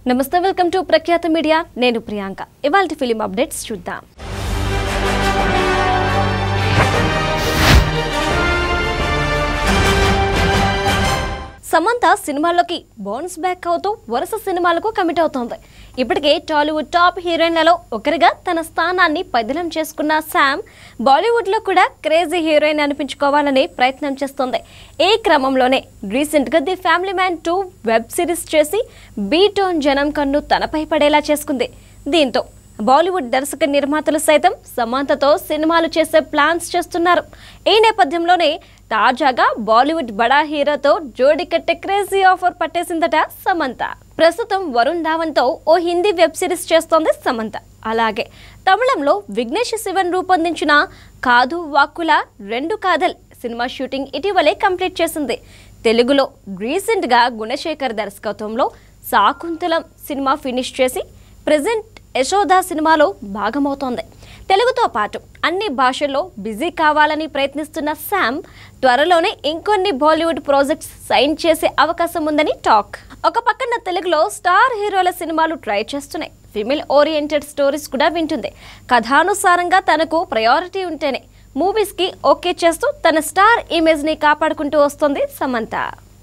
నమస్తే welcome to ప్రఖ్యాత media నేను ప్రియాంక ఇవాళ ఫిలిం అప్డేట్స్ చూద్దాం సమంత సినిమాల్లోకి బౌన్స్ బ్యాక్ అవుతూ వరుస సినిమాలకు కమిట్ అవుతోంది ఇప్పటికే టాలీవుడ్ టాప్ హీరోయిన్లలో ఒకరిగా తన స్థానాన్ని పదిలం చేసుకున్న శామ్ బాలీవుడ్లో కూడా క్రేజీ హీరోయిన్ అనిపించుకోవాలని ప్రయత్నం చేస్తోంది ఈ క్రమంలోనే రీసెంట్గా the family man two web series చేసి బీటోన్ జనం కన్ను తనపై పడేలా చేసుకుంది దీంతో బాలీవుడ్ దర్శక నిర్మాతలు సైతం సమాంతతో సినిమాలు చేసే ప్లాన్స్ చేస్తున్నారు ఈ నేపథ్యంలోనే తాజాగా బాలీవుడ్ బడా హీరోతో జోడీ కట్టే క్రేజీ ఆఫర్ పట్టేసిందట సమంత ప్రస్తుతం వరుణ్ ధావన్తో ఓ హిందీ వెబ్ సిరీస్ చేస్తోంది సమంత అలాగే తమిళంలో విఘ్నేష్ శివన్ రూపొందించిన కాదు వాక్కుల రెండు కాదల్ సినిమా షూటింగ్ ఇటీవలే కంప్లీట్ చేసింది తెలుగులో రీసెంట్గా గుణశేఖర్ దర్శకత్వంలో శాకుంతలం సినిమా ఫినిష్ చేసి ప్రజెంట్ యశోద సినిమాలో భాగమవుతోంది తెలుగుతో పాటు అన్ని భాషల్లో బిజీ కావాలని ప్రయత్నిస్తున్న శామ్ త్వరలోనే ఇంకొన్ని బాలీవుడ్ ప్రాజెక్ట్స్ సైన్ చేసే అవకాశం ఉందని టాక్ ఒక పక్కన తెలుగులో స్టార్ హీరోల సినిమాలు ట్రై చేస్తున్నాయి ఫిమేల్ ఓరియంటెడ్ స్టోరీస్ కూడా వింటుంది కథానుసారంగా తనకు ప్రయారిటీ ఉంటేనే మూవీస్కి ఓకే చేస్తూ తన స్టార్ ఇమేజ్ని కాపాడుకుంటూ వస్తుంది సమంత